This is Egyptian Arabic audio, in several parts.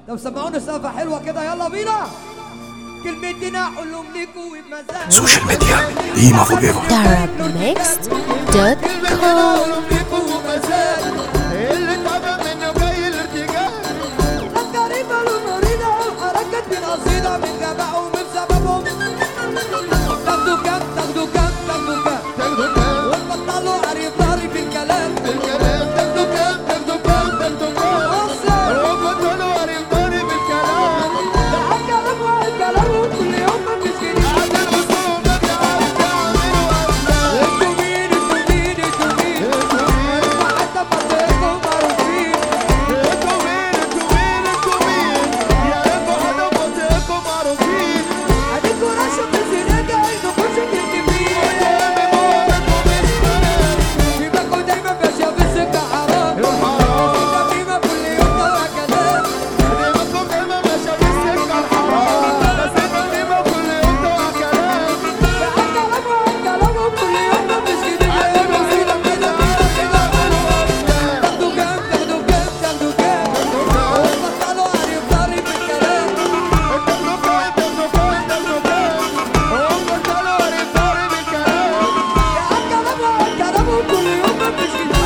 لو سمعونا سقفة حلوة كده يلا بينا كلمتين اقولهم ليكوا وبمزاج سوشيال ميديا قيمة فوقيفر darabmixed.com اللي اتعب منه جاي الارتجال الغريبة المريضة حركت بالقصيدة من جماعة ومن سببهم تاخدوا كام تاخدوا كام تاخدوا كام تاخدوا كام وتبطلوا عريف ضهري في الكلام بالكلام تاخدوا كام تاخدوا كام تاخدوا كام وصل وبطلوا عريف ضاري بالكلام تعال كلام والكلام كل يوم مفيش جديد عاد الوصول ما بيعرف يعملوا أفلام انتوا مين انتوا مين انتوا مين انتوا مين حتى منطقتكم معروفين انتوا مين انتوا مين انتوا مين يا رب حدا منطقكم معروفين اديكوا رشوا في الزناجة انكم شكلكم مين سيبكوا دايما ماشية في السكة حرام الحرام. الجريمة كل يوم طالع كلام دماغكم دايما ماشية في السكة الحرام بس الدنيا كل يوم طالع كلام تعال كلام والكلام كل يوم مفيش جديد كده كده كده تاخدوا كام تاخدوا كام تاخدوا كام وتبطلوا عريف ضهري في الكلام تعال كلام والكلام كل يوم مفيش جديد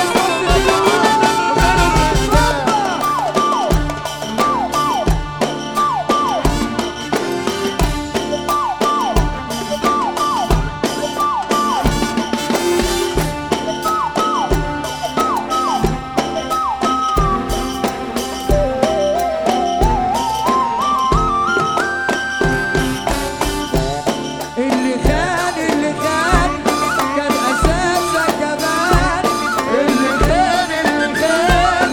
اللي خان اللي خان كان اساسا كمان اللي خان اللي خان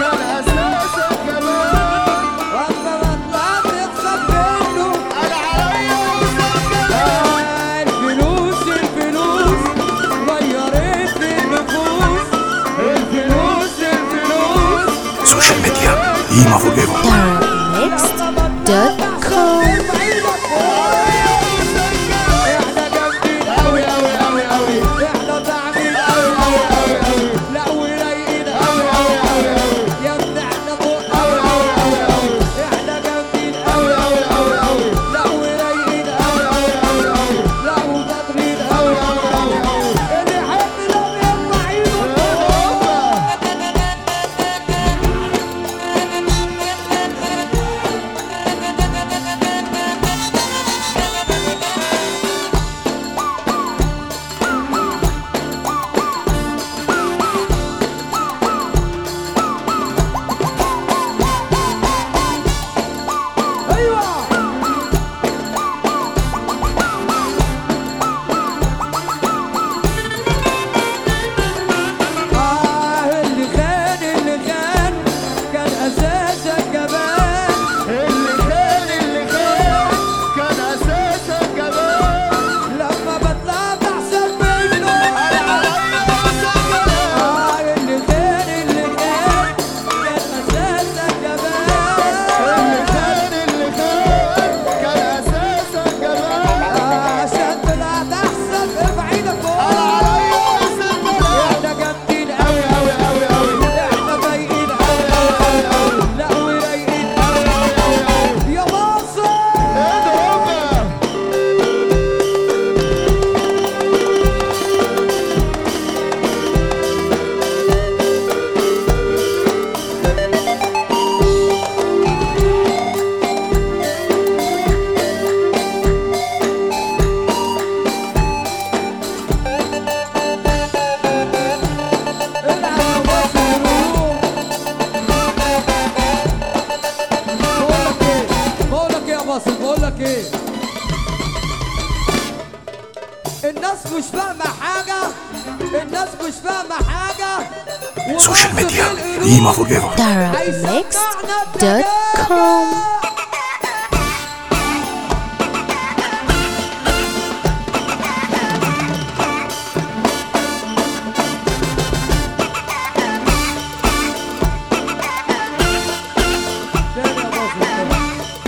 واما ما طلعت يخسر منه آه، الفلوس الفلوس غيرت لي النفوس الفلوس الفلوس سوشيال ميديا قيمة فوقيفر darabmixed.com احنا جامدين قوي قوي قوي قوي احنا طعمين قوي قوي قوي قوي لا ورايقين قوي قوي قوي قوي يا ابني احنا فوق قوي قوي قوي قوي احنا جامدين قوي قوي قوي قوي لا ورايقين قوي قوي قوي قوي لا وقادرين قوي قوي قوي قوي اللي يحب لو يرفع ايده ايوه آه اللي خان اللي خان كان أساسا جبان لما بطلع بحسن منه آه اللي خان اللي خان كان أساسا جبان آه عشان طلعت أحسن ارفع ايدك فوق احنا جامدين أوي أوي أوي أوي احنا فايقين أوي أوي أوي أوي لا ورايقين أوي أوي أوي أوي يا مصر العب مصر بقولك ايه بقولك ايه يا مصر بقولك ايه الناس مش فاهمة حاجة الناس مش فاهمة حاجة سوشيال ومصر ميديا في القلوب قيمة فوقيفر هيسمعنا darabmixed.com تاني يا مصر.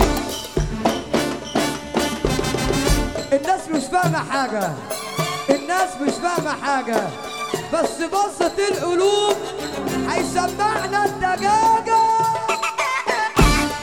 الناس مش فاهمة حاجة الناس مش فاهمة حاجة بس بسط القلوب هيسمعنا الدجاجة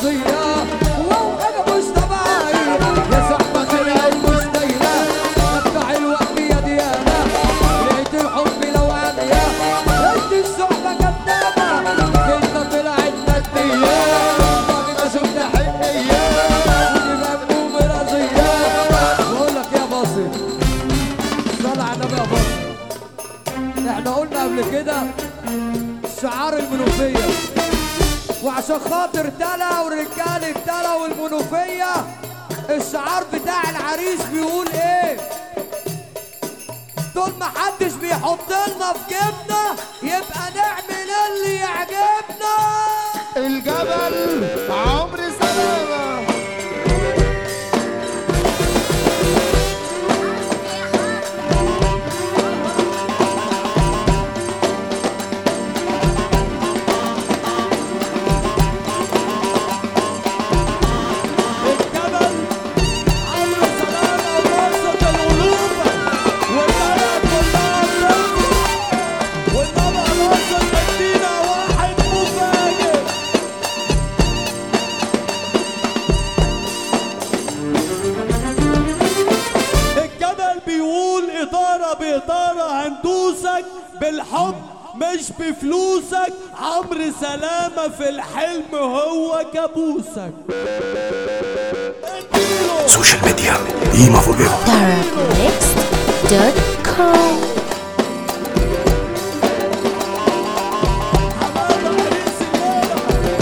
مرضية وحاجة مش طبيعية يا صاحبة طلعت مش دايرة مدفع الوقت يا ديانة لقيت الحب لو عالية انت الصحبة كدابة انت طلعت مادية بعد ما شفت حنية ودي مجنون رزية بقول لك يا باصي صل على النبي يا باصي احنا قلنا قبل كده شعار المنوفية وعشان خاطر تلا والرجال التلا والمنوفية الشعار بتاع العريس بيقول ايه طول ما حدش بيحط لنا في جيبنا يبقى نعمل اللي يعجبنا الجبل عمرو سلامة الجبل عمرو سلامة ووسط القلوب والبلد كلها بتنزل والنبع واصل مدينة واحد مفاجئ الجبل بيقول إدارة بإدارة هندوسك بالحب مش بفلوسك عمرو سلامة في الحلم هو كابوسك اديله سوشيال ميديا قيمة فور ايفر Therapnext.com حمادة عريس الليلة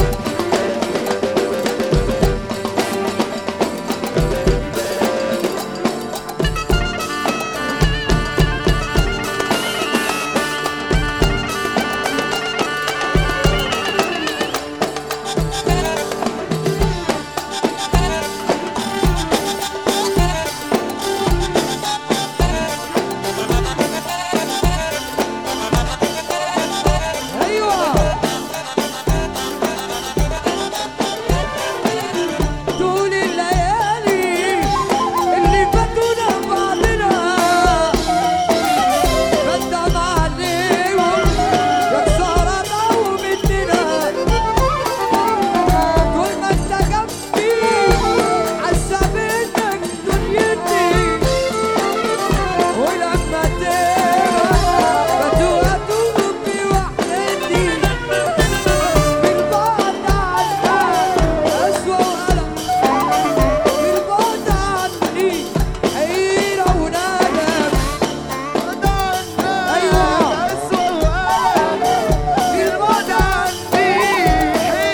ايوه طول الليالي اللي فاتونا بعضنا قدم عليهم يا خسارة ضاعوا مننا طول ما انت جنبي حاسة بانك دنيتي ولما تبقى بتوه تبكي وحدتي من بعد عنك أسوأ وقلق من بعد عني حيرة وندم أيوة من بعد عني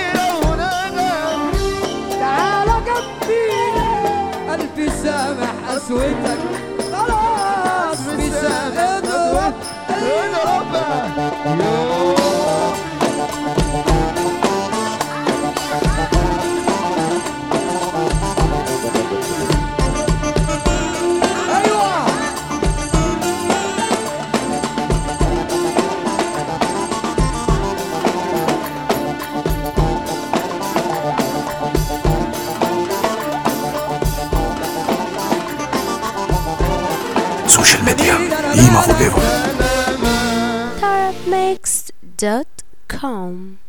تعال جنبي قلبي سامح قسوتك خلاص بسامح ايوه سوشيال ميديا قيمة فور ايفر Therapnext.com